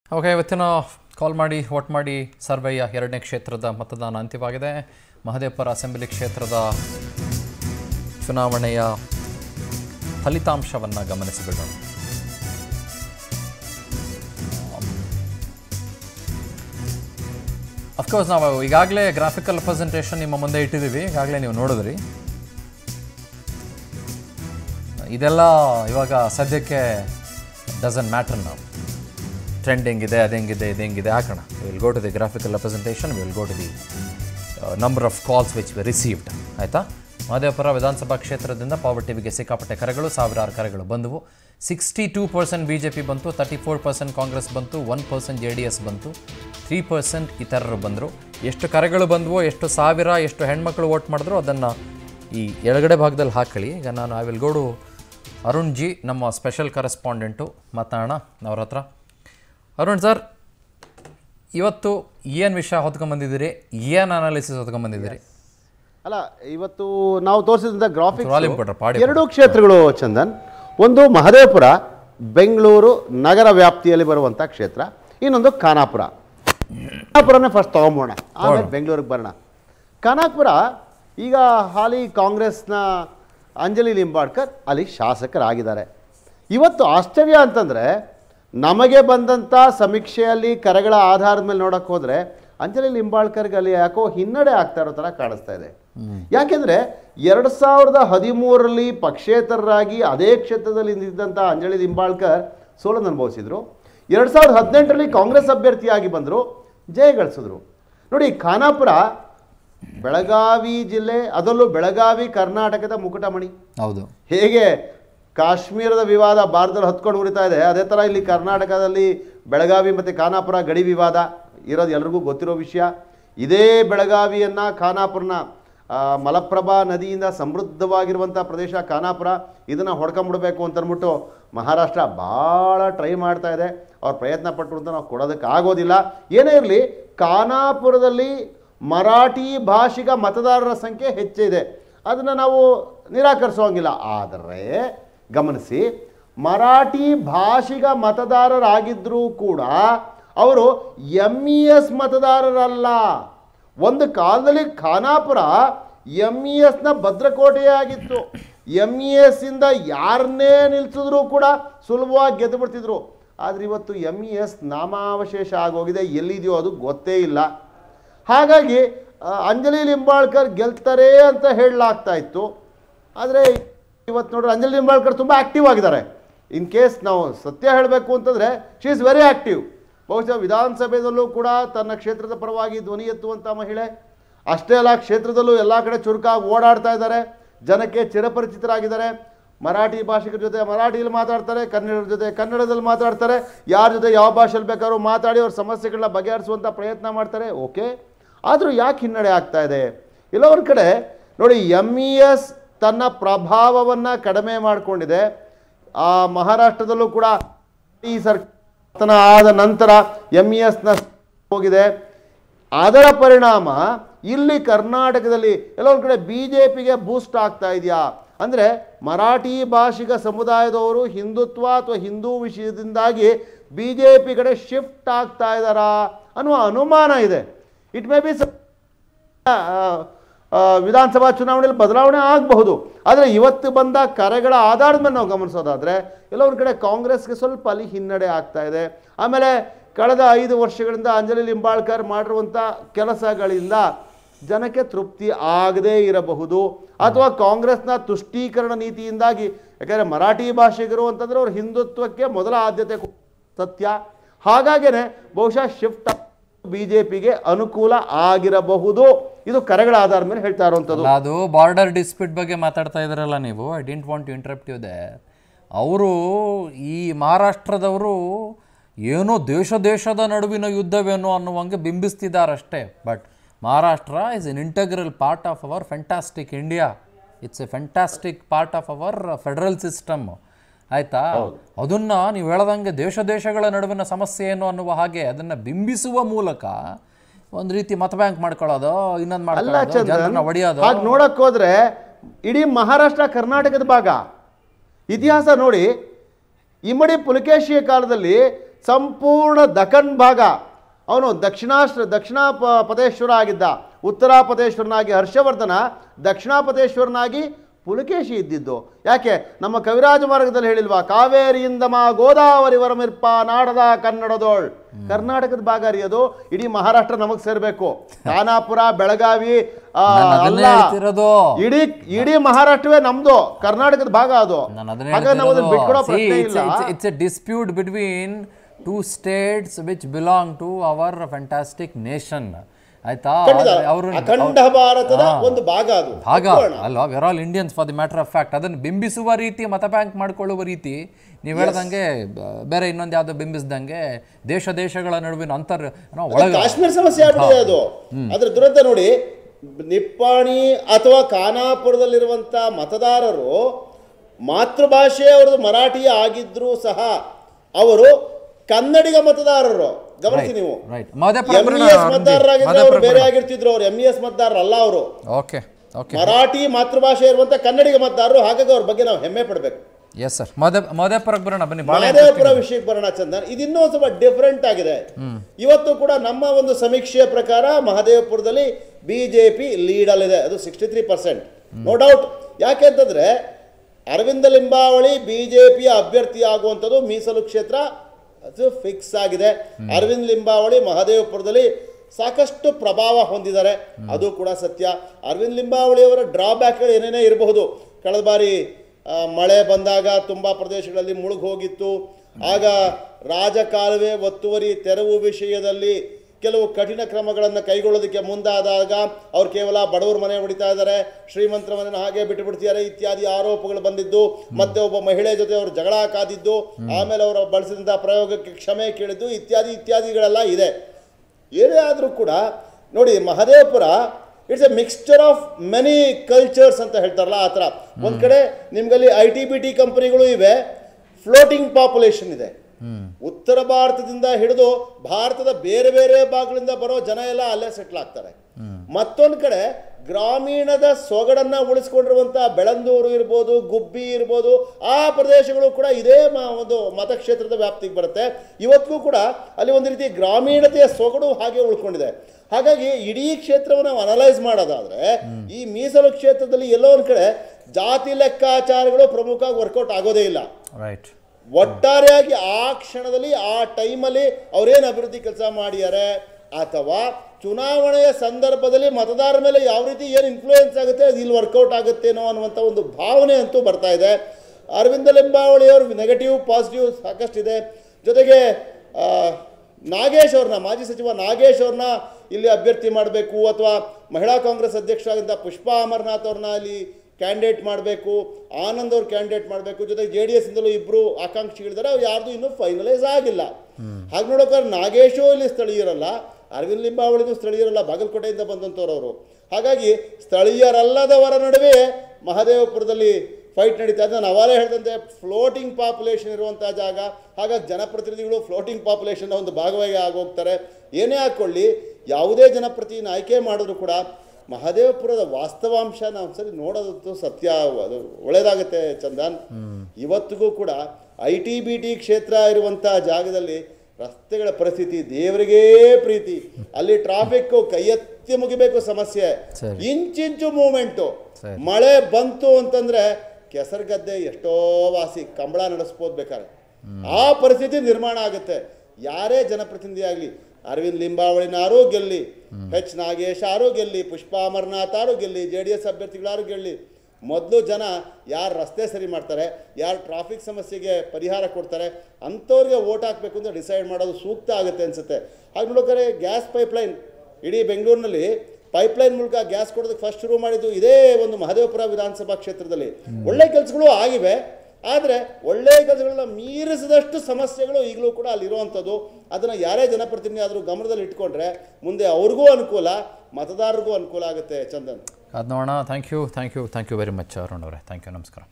Okay ಇವತ್ತಿನ ಕಾಲ್ ಮಾಡಿ vote ಮಾಡಿ ಸರ್ವೆಯ ಎರಡನೇ ಕ್ಷೇತ್ರದ ಮತದಾನ ಅಂತ್ಯವಾಗಿದೆ ಮಹದೇವಪುರ ಅಸೆಂಬ್ಲಿ ಕ್ಷೇತ್ರದ ಚುನಾವಣೆಯ ಫಲಿತಾಂಶವನ್ನು ಗಮನಿಸಿ ಬಿಡೋಣ ಅಫ್ಕೋರ್ಸ್ ನಾವು ಈಗಾಗಲೇ ಗ್ರಾಫಿಕಲ್ ರೆಪ್ರೆಸೆಂಟೇಷನ್ ನಿಮ್ಮ ಮುಂದೆ ಇಟ್ಟಿದ್ದೀವಿ ಈಗಾಗಲೇ ನೀವು ನೋಡಿದ್ರಿ ಇದೆಲ್ಲ ಇವಾಗ ಸದ್ಯಕ್ಕೆ ಡಸನ್ ಮ್ಯಾಟರ್ ನಾವು ಟ್ರೆಂಡ್ ಹೆಂಗಿದೆ ಅದು ಹೆಂಗಿದೆ ಇದು ಹೆಂಗಿದೆ ಹಾಕೋಣ will go to the graphical representation will go to the number of calls which we received ಆಯಿತಾ ಮಹದೇವಪುರ ವಿಧಾನಸಭಾ ಕ್ಷೇತ್ರದಿಂದ ಪವರ್ ಟಿವಿಗೆ ಸಿಕ್ಕಾಪಟ್ಟೆ ಕರೆಗಳು ಸಾವಿರಾರು ಕರೆಗಳು ಬಂದವು sixty two percent B J P ಬಂತು ತರ್ಟಿ ಫೋರ್ ಪರ್ಸೆಂಟ್ ಕಾಂಗ್ರೆಸ್ ಬಂತು one percent J D S ಬಂತು ತ್ರೀ ಪರ್ಸೆಂಟ್ ಇತರರು ಬಂದರು ಎಷ್ಟು ಕರೆಗಳು ಬಂದವು ಎಷ್ಟು ಸಾವಿರ ಎಷ್ಟು ಹೆಣ್ಮಕ್ಳು ವೋಟ್ ಮಾಡಿದ್ರು ಅದನ್ನು ಈ ಎಡಗಡೆ ಭಾಗದಲ್ಲಿ ಹಾಕೊಳ್ಳಿ ಈಗ ನಾನು I will go Arun ji ನಮ್ಮ ಸ್ಪೆಷಲ್ ಕರೆಸ್ಪಾಂಡೆಂಟು ಮಾತಾಡೋಣ ಅವ್ರ ಹತ್ರ ಅರುಣ್ ಸರ್ ಇವತ್ತು ಏನು ವಿಷಯ ಹೊತ್ಕೊಂಡ್ಬಂದಿದ್ದೀರಿ ಏನು ಅನಾಲಿಸಿಸ್ ಹೊತ್ಕೊಂಡ್ಬಂದಿದ್ದೀರಿ ಅಲ್ಲ ಇವತ್ತು ನಾವು ತೋರಿಸಿದಂಥ ಗ್ರಾಫಿಕ್ಸ್ ವಾಲ್ಯೂಮ್ ಕೊಟ್ರೆ ಪಾಡಿ ಎರಡು ಕ್ಷೇತ್ರಗಳು ಚಂದನ್ ಒಂದು ಮಹದೇವಪುರ ಬೆಂಗಳೂರು ನಗರ ವ್ಯಾಪ್ತಿಯಲ್ಲಿ ಬರುವಂಥ ಕ್ಷೇತ್ರ ಇನ್ನೊಂದು ಖಾನಾಪುರ ಖಾನಾಪುರನೇ ಫಸ್ಟ್ ತಗೊಂಬೋಣ ಆಮೇಲೆ ಬೆಂಗಳೂರಿಗೆ ಬರೋಣ ಖಾನಾಪುರ ಈಗ ಹಾಲಿ ಕಾಂಗ್ರೆಸ್ನ ಅಂಜಲಿ ಲಿಂಬಾಡ್ಕರ್ ಅಲ್ಲಿ ಶಾಸಕರಾಗಿದ್ದಾರೆ ಇವತ್ತು ಆಶ್ಚರ್ಯ ಅಂತಂದರೆ ನಮಗೆ ಬಂದಂಥ ಸಮೀಕ್ಷೆಯಲ್ಲಿ ಕರೆಗಳ ಆಧಾರದ ಮೇಲೆ ನೋಡಕ್ಕೆ ಹೋದರೆ ಅಂಜಲಿ ಲಿಂಬಾಳ್ಕರ್ಗೆ ಅಲ್ಲಿ ಯಾಕೋ ಹಿನ್ನಡೆ ಆಗ್ತಾ ಇರೋ ಥರ ಕಾಣಿಸ್ತಾ ಇದೆ ಯಾಕೆಂದರೆ ಎರಡು ಸಾವಿರದ ಹದಿಮೂರರಲ್ಲಿ ಪಕ್ಷೇತರರಾಗಿ ಅದೇ ಕ್ಷೇತ್ರದಲ್ಲಿ ನಿಂತಿದ್ದಂಥ ಅಂಜಲಿ ಲಿಂಬಾಳ್ಕರ್ ಸೋಲನ್ನು ಅನುಭವಿಸಿದರು ಎರಡು ಸಾವಿರದ ಹದಿನೆಂಟರಲ್ಲಿ ಕಾಂಗ್ರೆಸ್ ಅಭ್ಯರ್ಥಿಯಾಗಿ ಬಂದರು ಜಯ ಗಳಿಸಿದ್ರು ನೋಡಿ ಖಾನಾಪುರ ಬೆಳಗಾವಿ ಜಿಲ್ಲೆ ಅದರಲ್ಲೂ ಬೆಳಗಾವಿ ಕರ್ನಾಟಕದ ಮುಕುಟಮಣಿ ಹೌದು ಹೇಗೆ ಕಾಶ್ಮೀರದ ವಿವಾದ ಭಾರತದಲ್ಲಿ ಹತ್ಕೊಂಡು ಉರಿತಾ ಇದೆ ಅದೇ ಥರ ಇಲ್ಲಿ ಕರ್ನಾಟಕದಲ್ಲಿ ಬೆಳಗಾವಿ ಮತ್ತು ಖಾನಾಪುರ ಗಡಿ ವಿವಾದ ಇರೋದು ಎಲ್ರಿಗೂ ಗೊತ್ತಿರೋ ವಿಷಯ ಇದೇ ಬೆಳಗಾವಿಯನ್ನು ಖಾನಾಪುರನ ಆ, ಮಲಪ್ರಭಾ ನದಿಯಿಂದ ಸಮೃದ್ಧವಾಗಿರುವಂಥ ಪ್ರದೇಶ ಖಾನಾಪುರ ಇದನ್ನು ಹೊಡ್ಕೊಂಬಿಡ್ಬೇಕು ಅಂತ ಅಂದ್ಬಿಟ್ಟು ಮಹಾರಾಷ್ಟ್ರ ಭಾಳ ಟ್ರೈ ಮಾಡ್ತಾ ಇದೆ ಅವ್ರು ಪ್ರಯತ್ನ ಪಟ್ಟರು ಅಂತ ನಾವು ಕೊಡೋದಕ್ಕೆ ಆಗೋದಿಲ್ಲ ಏನೇ ಇರಲಿ ಖಾನಾಪುರದಲ್ಲಿ ಮರಾಠಿ ಭಾಷಿಕ ಮತದಾರರ ಸಂಖ್ಯೆ ಹೆಚ್ಚಿದೆ ಅದನ್ನು ನಾವು ನಿರಾಕರಿಸೋಂಗಿಲ್ಲ ಆದರೆ ಗಮನಿಸಿ ಮರಾಠಿ ಭಾಷಿಕ ಮತದಾರರಾಗಿದ್ದರೂ ಕೂಡ ಅವರು ಎಮ್ ಇ ಎಸ್ ಮತದಾರರಲ್ಲ ಒಂದು ಕಾಲದಲ್ಲಿ ಖಾನಾಪುರ ಎಮ್ ಇ ಎಸ್ನ ಭದ್ರಕೋಟೆಯೇ ಆಗಿತ್ತು ಎಮ್ ಇ ಎಸ್ ಇಂದ ಯಾರನ್ನೇ ನಿಲ್ಸಿದ್ರು ಕೂಡ ಸುಲಭವಾಗಿ ಗೆದ್ದು ಬಿಡ್ತಿದ್ರು ಆದರೆ ಇವತ್ತು ಎಮ್ ಇ ಎಸ್ ನಾಮಾವಶೇಷ ಆಗೋಗಿದೆ ಎಲ್ಲಿದೆಯೋ ಅದು ಗೊತ್ತೇ ಇಲ್ಲ ಹಾಗಾಗಿ ಆ, ಅಂಜಲಿ ಲಿಂಬಾಳ್ಕರ್ ಗೆಲ್ತಾರೆ ಅಂತ ಹೇಳಲಾಗ್ತಾ ಇತ್ತು ಆದರೆ ಇವತ್ತು ನೋಡ್ರಿ ಅಂಜಲಿ ಲಿಂಬಾಳ್ಕರ್ ತುಂಬ ಆ್ಯಕ್ಟಿವ್ ಆಗಿದ್ದಾರೆ ಇನ್ ಕೇಸ್ ನಾವು ಸತ್ಯ ಹೇಳಬೇಕು ಅಂತಂದರೆ ಶಿ ಇಸ್ ವೆರಿ ಆ್ಯಕ್ಟಿವ್ ಬಹುಶಃ ವಿಧಾನಸಭೆಯಲ್ಲೂ ಕೂಡ ತನ್ನ ಕ್ಷೇತ್ರದ ಪರವಾಗಿ ಧ್ವನಿ ಎತ್ತುವಂಥ ಮಹಿಳೆ ಅಷ್ಟೇ ಅಲ್ಲ ಕ್ಷೇತ್ರದಲ್ಲೂ ಎಲ್ಲ ಕಡೆ ಚುರುಕಾಗಿ ಓಡಾಡ್ತಾ ಇದ್ದಾರೆ ಜನಕ್ಕೆ ಚಿರಪರಿಚಿತರಾಗಿದ್ದಾರೆ ಮರಾಠಿ ಭಾಷಿಕರ ಜೊತೆ ಮರಾಠಿಯಲ್ಲಿ ಮಾತಾಡ್ತಾರೆ ಕನ್ನಡರ ಜೊತೆ ಕನ್ನಡದಲ್ಲಿ ಮಾತಾಡ್ತಾರೆ ಯಾರ ಜೊತೆ ಯಾವ ಭಾಷೆಯಲ್ಲಿ ಬೇಕಾದ್ರೂ ಮಾತಾಡಿ ಅವ್ರ ಸಮಸ್ಯೆಗಳನ್ನ ಬಗೆಹರಿಸುವಂಥ ಪ್ರಯತ್ನ ಮಾಡ್ತಾರೆ ಓಕೆ ಆದರೂ ಯಾಕೆ ಹಿನ್ನಡೆ ಆಗ್ತಾ ಇದೆ ಇಲ್ಲ ಒಂದು ಕಡೆ ನೋಡಿ ಎಮ್ ಇ ಎಸ್ ತನ್ನ ಪ್ರಭಾವವನ್ನು ಕಡಿಮೆ ಮಾಡಿಕೊಂಡಿದೆ ಆ ಮಹಾರಾಷ್ಟ್ರದಲ್ಲೂ ಕೂಡ ಈ ಸರ್ಕಾರತನ ಆದ ನಂತರ ಎಮ್ ಇ ಎಸ್ನ ಹೋಗಿದೆ ಅದರ ಪರಿಣಾಮ ಇಲ್ಲಿ ಕರ್ನಾಟಕದಲ್ಲಿ ಎಲ್ಲ ಒಂದು ಕಡೆ ಬಿ ಜೆ ಪಿಗೆ ಬೂಸ್ಟ್ ಆಗ್ತಾ ಇದೆಯಾ ಅಂದರೆ ಮರಾಠಿ ಭಾಷಿಕ ಸಮುದಾಯದವರು ಹಿಂದುತ್ವ ಅಥವಾ ಹಿಂದೂ ವಿಷಯದಿಂದಾಗಿ ಬಿ ಜೆ ಪಿ ಕಡೆ ಶಿಫ್ಟ್ ಆಗ್ತಾ ಇದ್ದಾರಾ ಅನ್ನುವ ಅನುಮಾನ ಇದೆ ಇಟ್ ಮೇ ಬಿ ವಿಧಾನಸಭಾ ಚುನಾವಣೆಯಲ್ಲಿ ಬದಲಾವಣೆ ಆಗಬಹುದು ಆದರೆ ಇವತ್ತು ಬಂದ ಕರೆಗಳ ಆಧಾರದ ಮೇಲೆ ನಾವು ಗಮನಿಸೋದಾದರೆ ಎಲ್ಲ ಒಂದು ಕಡೆ ಕಾಂಗ್ರೆಸ್ಗೆ ಸ್ವಲ್ಪ ಅಲ್ಲಿ ಹಿನ್ನಡೆ ಆಗ್ತಾ ಇದೆ ಆಮೇಲೆ ಕಳೆದ ಐದು ವರ್ಷಗಳಿಂದ ಅಂಜಲಿ ಲಿಂಬಾಳ್ಕರ್ ಮಾಡಿರುವಂಥ ಕೆಲಸಗಳಿಂದ ಜನಕ್ಕೆ ತೃಪ್ತಿ ಆಗದೇ ಇರಬಹುದು ಅಥವಾ ಕಾಂಗ್ರೆಸ್ನ ತುಷ್ಟೀಕರಣ ನೀತಿಯಿಂದಾಗಿ ಯಾಕಂದರೆ ಮರಾಠಿ ಭಾಷಿಗರು ಅಂತಂದರೆ ಅವ್ರ ಹಿಂದುತ್ವಕ್ಕೆ ಮೊದಲ ಆದ್ಯತೆ ಕೊ- ಸತ್ಯ ಹಾಗಾಗೇನೆ ಬಹುಶಃ ಶಿಫ್ಟ್ ಬಿ ಜೆ ಪಿಗೆ ಅನುಕೂಲ ಆಗಿರಬಹುದು ಇದು ಕರೆಗಳ ಆಧಾರದ ಮೇಲೆ ಹೇಳ್ತಾ ಇರುವಂಥದ್ದು ಅಲ್ಲ, ಅದು ಬಾರ್ಡರ್ ಡಿಸ್ಪ್ಯೂಟ್ ಬಗ್ಗೆ ಮಾತಾಡ್ತಾ ಇದ್ರಲ್ಲ ನೀವು I didn't want to interrupt you they ಅವರು ಈ ಮಹಾರಾಷ್ಟ್ರದವರು ಏನೋ ದೇಶ ದೇಶದ ನಡುವಿನ ಯುದ್ಧವೇನೋ ಅನ್ನುವಂಗೆ ಬಿಂಬಿಸ್ತಿದ್ದಾರಷ್ಟೇ but Maharashtra is an integral part of our fantastic India it's a fantastic part of our federal system ಆಯ್ತಾ ಅದನ್ನ ನೀವು ಹೇಳದಂಗೆ ದೇಶ ದೇಶಗಳ ನಡುವಿನ ಸಮಸ್ಯೆ ಏನು ಅನ್ನುವ ಹಾಗೆ ಅದನ್ನ ಬಿಂಬಿಸುವ ಮೂಲಕ ಒಂದು ರೀತಿ ಮತ ಬ್ಯಾಂಕ್ ಮಾಡ್ಕೊಳ್ಳೋದು ಇನ್ನೊಂದು ಅಲ್ಲ ಮಾಡ್ಕೊಳ್ಳೋದು ಚಂದನ್ ಜನರನ್ನ ಹೊಡೆಯೋದು ಹಾಗೆ ನೋಡಕ್ ಹೋದ್ರೆ ಇಡೀ ಮಹಾರಾಷ್ಟ್ರ ಕರ್ನಾಟಕದ ಭಾಗ ಇತಿಹಾಸ ನೋಡಿ ಇಮ್ಮಡಿ ಪುಲಕೇಶಿಯ ಕಾಲದಲ್ಲಿ ಸಂಪೂರ್ಣ ದಖನ್ ಭಾಗ ಅವನು ದಕ್ಷಿಣಾಶ್ರ ದಕ್ಷಿಣಾಪದೇಶ್ವರ ಆಗಿದ್ದ ಉತ್ತರಾಪದೇಶ್ವರನಾಗಿ ಹರ್ಷವರ್ಧನ ದಕ್ಷಿಣಾಪದೇಶ್ವರನಾಗಿ ಪುಲಕೇಶಿ ಇದ್ದಿದ್ದು ಯಾಕೆ ನಮ್ಮ ಕವಿರಾಜ ಮಾರ್ಗದಲ್ಲಿ ಹೇಳಿಲ್ವಾ ಕಾವೇರಿಯಿಂದ ಮಾ ಗೋದಾವರಿ ವರಮಿರ್ಪ ನಾಡದ ಕನ್ನಡದೋಳ್ ಕರ್ನಾಟಕದ ಭಾಗ ಅರಿಯೋದು ಇಡೀ ಮಹಾರಾಷ್ಟ್ರ ನಮಗ್ ಸೇರ್ಬೇಕು ಖಾನಾಪುರ ಬೆಳಗಾವಿ ಆ, ನಾನು ಅದನ್ನೇ ಅಲ್ಲ ಹೇಳ್ತಿರೋದು. ಇಡೀ ಇಡೀ ಮಹಾರಾಷ್ಟ್ರವೇ ನಮ್ದು ಕರ್ನಾಟಕದ ಭಾಗ ಅದು ನಾನು ಅದನ್ನೇ ಹಾಗಾಗಿ ನಾವು ಅದನ್ನ ಬಿಟ್ಕೊಡೋ ಪ್ರಶ್ನೆ ಇಲ್ಲ it's a dispute between two states which belong to our fantastic nation ಆಯ್ತಾ ಅವರು ಅಖಂಡ ಭಾರತದ ಒಂದು ಭಾಗ ಅದು ಭಾಗ ಅಲ್ವಾ we're all Indians for the matter of fact ಅದನ್ನು ಬಿಂಬಿಸುವ ರೀತಿ ಮತ ಬ್ಯಾಂಕ್ ಮಾಡ್ಕೊಳ್ಳುವ ರೀತಿ ನೀವು ಹೇಳ್ದಂಗೆ ಬ- ಬೇರೆ ಇನ್ನೊಂದು ಯಾವ್ದೋ ಬಿಂಬಿಸ್ದಂಗೆ ದೇಶ ದೇಶಗಳ ನಡುವಿನ ಅಂತರ್ ಏನೋ ಒಳಗೆ ಕಾಶ್ಮೀರ ಸಮಸ್ಯೆ ಆಗ್ಬಿಟ್ಟಿದೆ ಅದು ಅದ್ರ ದುರಂತ ನೋಡಿ ನಿಪ್ಪಾಣಿ ಅಥವಾ ಖಾನಾಪುರದಲ್ಲಿರುವಂತ ಮತದಾರರು ಮಾತೃಭಾಷೆ ಅವ್ರದ್ದು ಮರಾಠಿ ಆಗಿದ್ರು ಸಹ ಅವರು ಕನ್ನಡಿಗ ಮತದಾರರು ಗಮನಿಸಿ ನೀವು right Mahadev M E S ಮತದಾರರಾಗಿದ್ರೆ ಅವರು ಬೇರೆ ಆಗಿರ್ತಿದ್ರು ಅವ್ರು ಎಂ ಇ ಎಸ್ ಮತದಾರರಲ್ಲ ಅವರು ಓಕೆ ಓಕೆ ಮರಾಠಿ ಮಾತೃಭಾಷೆ ಇರುವಂತ ಕನ್ನಡಿಗ ಮತದಾರರು ಹಾಗಾಗಿ ಅವ್ರ ಬಗ್ಗೆ ನಾವು ಹೆಮ್ಮೆ ಪಡಬೇಕು ಎಸ್ ಸರ್ ಮಹದೇವ್ ಮಹದೇವ್ಪುರಕ್ಕೆ ಬರೋಣ ಬನ್ನಿ ಭಾಳ ಮಹದೇವಪುರ ವಿಷಯಕ್ಕೆ ಬರೋಣ ಚಂದನ್ ಇದು ಇನ್ನೂ ಸ್ವಲ್ಪ ಡಿಫ್ರೆಂಟ್ ಆಗಿದೆ ಇವತ್ತು ಕೂಡ ನಮ್ಮ ಒಂದು ಸಮೀಕ್ಷೆಯ ಪ್ರಕಾರ ಮಹದೇವಪುರದಲ್ಲಿ ಬಿಜೆಪಿ ಲೀಡ್ ಅಲ್ಲಿದೆ ಅದು sixty three percent no doubt ಯಾಕೆ ಅಂತಂದ್ರೆ ಅರವಿಂದ ಲಿಂಬಾವಳಿ ಬಿಜೆಪಿಯ ಅಭ್ಯರ್ಥಿ ಆಗುವಂಥದ್ದು ಮೀಸಲು ಕ್ಷೇತ್ರ ಅದು ಫಿಕ್ಸ್ ಆಗಿದೆ ಅರವಿಂದ್ ಲಿಂಬಾವಳಿ ಮಹದೇವಪುರದಲ್ಲಿ ಸಾಕಷ್ಟು ಪ್ರಭಾವ ಹೊಂದಿದ್ದಾರೆ ಅದು ಕೂಡ ಸತ್ಯ ಅರವಿಂದ್ ಲಿಂಬಾವಳಿಯವರ ಡ್ರಾಬ್ಯಾಕ್ಗಳು ಏನೇನೇ ಇರಬಹುದು ಕಳೆದ ಬಾರಿ ಆ, ಮಳೆ ಬಂದಾಗ ತುಂಬ ಪ್ರದೇಶಗಳಲ್ಲಿ ಮುಳುಗಿ ಹೋಗಿತ್ತು ಆಗ ರಾಜಕಾಲುವೆ ಒತ್ತುವರಿ ತೆರವು ವಿಷಯದಲ್ಲಿ ಕೆಲವು ಕಠಿಣ ಕ್ರಮಗಳನ್ನು ಕೈಗೊಳ್ಳೋದಕ್ಕೆ ಮುಂದಾದಾಗ ಅವ್ರು ಕೇವಲ ಬಡವರ ಮನೆ ಹೊಡಿತಾ ಇದ್ದಾರೆ ಶ್ರೀಮಂತರ ಮನೆನ ಹಾಗೆ ಬಿಟ್ಟು ಬಿಡ್ತಿದ್ದಾರೆ ಇತ್ಯಾದಿ ಆರೋಪಗಳು ಬಂದಿದ್ದು ಮತ್ತೆ ಒಬ್ಬ ಮಹಿಳೆ ಜೊತೆ ಅವರು ಜಗಳ ಕಾದಿದ್ದು ಆಮೇಲೆ ಅವರು ಬಳಸಿದಂಥ ಪ್ರಯೋಗಕ್ಕೆ ಕ್ಷಮೆ ಕೇಳಿದ್ದು ಇತ್ಯಾದಿ ಇತ್ಯಾದಿಗಳೆಲ್ಲ ಇದೆ ಏನೇ ಆದರೂ ಕೂಡ ನೋಡಿ Mahadevapura it's a mixture of many cultures ಅಂತ ಹೇಳ್ತಾರಲ್ಲ ಆ ಥರ ಒಂದು ಕಡೆ ನಿಮ್ಗಲ್ಲಿ ಐ ಟಿ ಬಿ ಟಿ ಕಂಪನಿಗಳು ಇವೆ ಫ್ಲೋಟಿಂಗ್ ಪಾಪ್ಯುಲೇಷನ್ ಇದೆ ಉತ್ತರ ಭಾರತದಿಂದ ಹಿಡಿದು ಭಾರತದ ಬೇರೆ ಬೇರೆ ಭಾಗಗಳಿಂದ ಬರೋ ಜನ ಎಲ್ಲ ಅಲ್ಲೇ ಸೆಟ್ಲ್ ಆಗ್ತಾರೆ ಮತ್ತೊಂದು ಕಡೆ ಗ್ರಾಮೀಣದ ಸೊಗಡನ್ನ ಉಳಿಸ್ಕೊಂಡಿರುವಂಥ ಬೆಳಂದೂರು ಇರ್ಬೋದು ಗುಬ್ಬಿ ಇರ್ಬೋದು ಆ ಪ್ರದೇಶಗಳು ಕೂಡ ಇದೇ ಮ- ಒಂದು ಮತಕ್ಷೇತ್ರದ ವ್ಯಾಪ್ತಿಗೆ ಬರುತ್ತೆ ಇವತ್ತಿಗೂ ಕೂಡ ಅಲ್ಲಿ ಒಂದು ರೀತಿ ಗ್ರಾಮೀಣತೆಯ ಸೊಗಡು ಹಾಗೆ ಉಳ್ಕೊಂಡಿದೆ ಹಾಗಾಗಿ ಇಡೀ ಕ್ಷೇತ್ರವನ್ನು ನಾವು ಅನಲೈಸ್ ಮಾಡೋದಾದ್ರೆ ಈ ಮೀಸಲು ಕ್ಷೇತ್ರದಲ್ಲಿ ಎಲ್ಲೋ ಒಂದು ಕಡೆ ಜಾತಿ ಲೆಕ್ಕಾಚಾರಗಳು ಪ್ರಮುಖವಾಗಿ ವರ್ಕೌಟ್ ಆಗೋದೇ ಇಲ್ಲ ರೈಟ್ ಒಟ್ಟಾರೆಯಾಗಿ ಆ ಕ್ಷಣದಲ್ಲಿ ಆ ಟೈಮಲ್ಲಿ ಅವರೇನು ಅಭಿವೃದ್ಧಿ ಕೆಲಸ ಮಾಡಿದ್ದಾರೆ ಅಥವಾ ಚುನಾವಣೆಯ ಸಂದರ್ಭದಲ್ಲಿ ಮತದಾರರ ಮೇಲೆ ಯಾವ ರೀತಿ ಏನು ಇನ್ಫ್ಲೂಯೆನ್ಸ್ ಆಗುತ್ತೆ ಅದು ಇಲ್ಲಿ ವರ್ಕೌಟ್ ಆಗುತ್ತೇನೋ ಅನ್ನುವಂಥ ಒಂದು ಭಾವನೆ ಅಂತೂ ಬರ್ತಾ ಇದೆ ಅರವಿಂದ ಲಿಂಬಾವಳಿಯವರು ನೆಗೆಟಿವ್ ಪಾಸಿಟಿವ್ ಸಾಕಷ್ಟಿದೆ ಜೊತೆಗೆ ಆ, ನಾಗೇಶ್ ಅವ್ರನ್ನ ಮಾಜಿ ಸಚಿವ ನಾಗೇಶ್ ಅವ್ರನ್ನ ಇಲ್ಲಿ ಅಭ್ಯರ್ಥಿ ಮಾಡಬೇಕು ಅಥವಾ ಮಹಿಳಾ ಕಾಂಗ್ರೆಸ್ ಅಧ್ಯಕ್ಷರಾಗಿದ್ದ ಪುಷ್ಪಾ ಅಮರ್ನಾಥ್ ಅವ್ರನ್ನ ಇಲ್ಲಿ ಕ್ಯಾಂಡಿಡೇಟ್ ಮಾಡಬೇಕು ಆನಂದ್ ಅವ್ರು ಕ್ಯಾಂಡಿಡೇಟ್ ಮಾಡಬೇಕು ಜೊತೆಗೆ ಜೆ ಡಿ ಎಸ್ ಇಂದಲೂ ಇಬ್ಬರು ಆಕಾಂಕ್ಷಿಗಳಿದ್ದಾರೆ ಅವ್ರು ಯಾರ್ದು ಇನ್ನೂ ಫೈನಲೈಸ್ ಆಗಿಲ್ಲ ಹಾಗೆ ನೋಡೋಕೆ ನಾಗೇಶು ಇಲ್ಲಿ ಸ್ಥಳೀಯರಲ್ಲ ಅರವಿಂದ್ ಲಿಂಬಾವಳಿಗೂ ಸ್ಥಳೀಯರಲ್ಲ ಬಾಗಲಕೋಟೆಯಿಂದ ಬಂದಂಥವ್ರು ಅವರು ಹಾಗಾಗಿ ಸ್ಥಳೀಯರಲ್ಲದವರ ನಡುವೆ ಮಹದೇವಪುರದಲ್ಲಿ ಫೈಟ್ ನಡೀತಾ ಇದೆ ನಾನು ಅವಾಗಲೇ ಹೇಳಿದಂತೆ ಫ್ಲೋಟಿಂಗ್ ಪಾಪ್ಯುಲೇಷನ್ ಇರುವಂಥ ಜಾಗ ಹಾಗಾಗಿ ಜನಪ್ರತಿನಿಧಿಗಳು ಫ್ಲೋಟಿಂಗ್ ಪಾಪ್ಯುಲೇಷನ್ನ ಒಂದು ಭಾಗವಾಗಿ ಆಗೋಗ್ತಾರೆ ಏನೇ ಹಾಕ್ಕೊಳ್ಳಿ ಯಾವುದೇ ಜನಪ್ರತಿನಿಧಿನ ಆಯ್ಕೆ ಮಾಡಿದ್ರು ಕೂಡ ಮಹದೇವಪುರದ ವಾಸ್ತವಾಂಶ ನಾವು ಒಂದ್ಸರಿ ನೋಡೋದಂತೂ ಸತ್ಯ ಅದು ಒಳ್ಳೇದಾಗುತ್ತೆ ಚಂದನ್ ಇವತ್ತಿಗೂ ಕೂಡ ಐ ಟಿ ಬಿ ಟಿ ಕ್ಷೇತ್ರ ಇರುವಂಥ ಜಾಗದಲ್ಲಿ ರಸ್ತೆಗಳ ಪರಿಸ್ಥಿತಿ ದೇವರಿಗೇ ಪ್ರೀತಿ ಅಲ್ಲಿ ಟ್ರಾಫಿಕ್ ಕೈ ಎತ್ತಿ ಮುಗಿಬೇಕು ಸಮಸ್ಯೆ ಸರಿ. ಇಂಚಿಂಚು ಮೂಮೆಂಟು ಸರಿ. ಮಳೆ ಬಂತು ಅಂತಂದ್ರೆ ಕೆಸರುಗದ್ದೆ ಎಷ್ಟೋ ವಾಸಿ ಕಂಬಳ ನಡೆಸ್ಬೋದು ಬೇಕಾದ್ರೆ ಆ ಪರಿಸ್ಥಿತಿ ನಿರ್ಮಾಣ ಆಗುತ್ತೆ ಯಾರೇ ಜನಪ್ರತಿನಿಧಿ ಆಗಲಿ ಅರವಿಂದ್ ಲಿಂಬಾವಳಿನಾರು ಗೆಲ್ಲಿ ಎಚ್ ನಾಗೇಶ್ ಆರು ಗೆಲ್ಲಿ ಪುಷ್ಪಾ ಅಮರ್ನಾಥ್ ಆರು ಗೆಲ್ಲಿ ಜೆ ಡಿ ಎಸ್ ಅಭ್ಯರ್ಥಿಗಳಾರು ಗೆಲ್ಲಿ ಮೊದಲು ಜನ ಯಾರು ರಸ್ತೆ ಸರಿ ಮಾಡ್ತಾರೆ ಯಾರು ಟ್ರಾಫಿಕ್ ಸಮಸ್ಯೆಗೆ ಪರಿಹಾರ ಕೊಡ್ತಾರೆ ಅಂಥವ್ರಿಗೆ ಓಟ್ ಹಾಕಬೇಕು ಅಂತ ಡಿಸೈಡ್ ಮಾಡೋದು ಸೂಕ್ತ ಆಗುತ್ತೆ ಅನಿಸುತ್ತೆ ಹಾಗೆ ನೋಡೋಕೆ ಗ್ಯಾಸ್ ಪೈಪ್ಲೈನ್ ಇಡೀ ಬೆಂಗಳೂರಿನಲ್ಲಿ ಪೈಪ್ಲೈನ್ ಮೂಲಕ ಗ್ಯಾಸ್ ಕೊಡೋದಕ್ಕೆ ಫಸ್ಟ್ ಶುರು ಮಾಡಿದ್ದು ಇದೇ ಒಂದು ಮಹದೇವಪುರ ವಿಧಾನಸಭಾ ಕ್ಷೇತ್ರದಲ್ಲಿ ಒಳ್ಳೆ ಕೆಲಸಗಳು ಆಗಿವೆ ಆದರೆ ಒಳ್ಳೆಯ ಕೆಲಸಗಳನ್ನ ಮೀರಿಸಿದಷ್ಟು ಸಮಸ್ಯೆಗಳು ಈಗಲೂ ಕೂಡ ಅಲ್ಲಿರುವಂಥದ್ದು ಅದನ್ನು ಯಾರೇ ಜನಪ್ರತಿನಿಧಿ ಆದರೂ ಗಮನದಲ್ಲಿ ಇಟ್ಕೊಂಡ್ರೆ ಮುಂದೆ ಅವ್ರಿಗೂ ಅನುಕೂಲ ಮತದಾರರಿಗೂ ಅನುಕೂಲ ಆಗುತ್ತೆ ಚಂದನ್ ಅದು ನೋಡೋಣ thank you thank you thank you very much Arun ಅವರೇ ಥ್ಯಾಂಕ್ ಯು ನಮಸ್ಕಾರ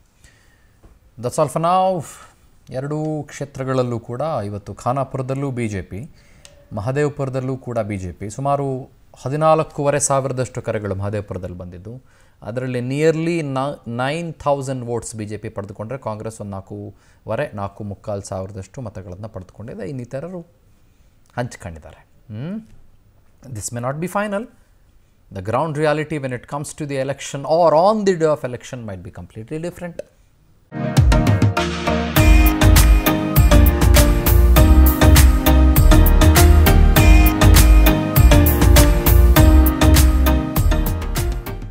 ದಟ್ಸ್ ಆಲ್ ಫಾರ್ ನಾವ್ ಎರಡೂ ಕ್ಷೇತ್ರಗಳಲ್ಲೂ ಕೂಡ ಇವತ್ತು ಖಾನಾಪುರದಲ್ಲೂ ಬಿ ಜೆ ಪಿ ಮಹದೇವಪುರದಲ್ಲೂ ಕೂಡ ಬಿ ಜೆ ಪಿ ಸುಮಾರು ಹದಿನಾಲ್ಕೂವರೆ ಸಾವಿರದಷ್ಟು ಕರೆಗಳು ಮಹದೇವಪುರದಲ್ಲಿ ಬಂದಿದ್ದು ಅದರಲ್ಲಿ nearly nine thousand votes B J P ಪಡೆದುಕೊಂಡ್ರೆ ಕಾಂಗ್ರೆಸ್ ಒಂದು ನಾಲ್ಕೂವರೆ ನಾಲ್ಕು ಮುಕ್ಕಾಲು ಸಾವಿರದಷ್ಟು ಮತಗಳನ್ನು ಪಡೆದುಕೊಂಡಿದೆ ಇನ್ನಿತರರು ಹಂಚ್ಕೊಂಡಿದ್ದಾರೆ this may not be final the ground reality when it comes to the election or on the day of election might be completely different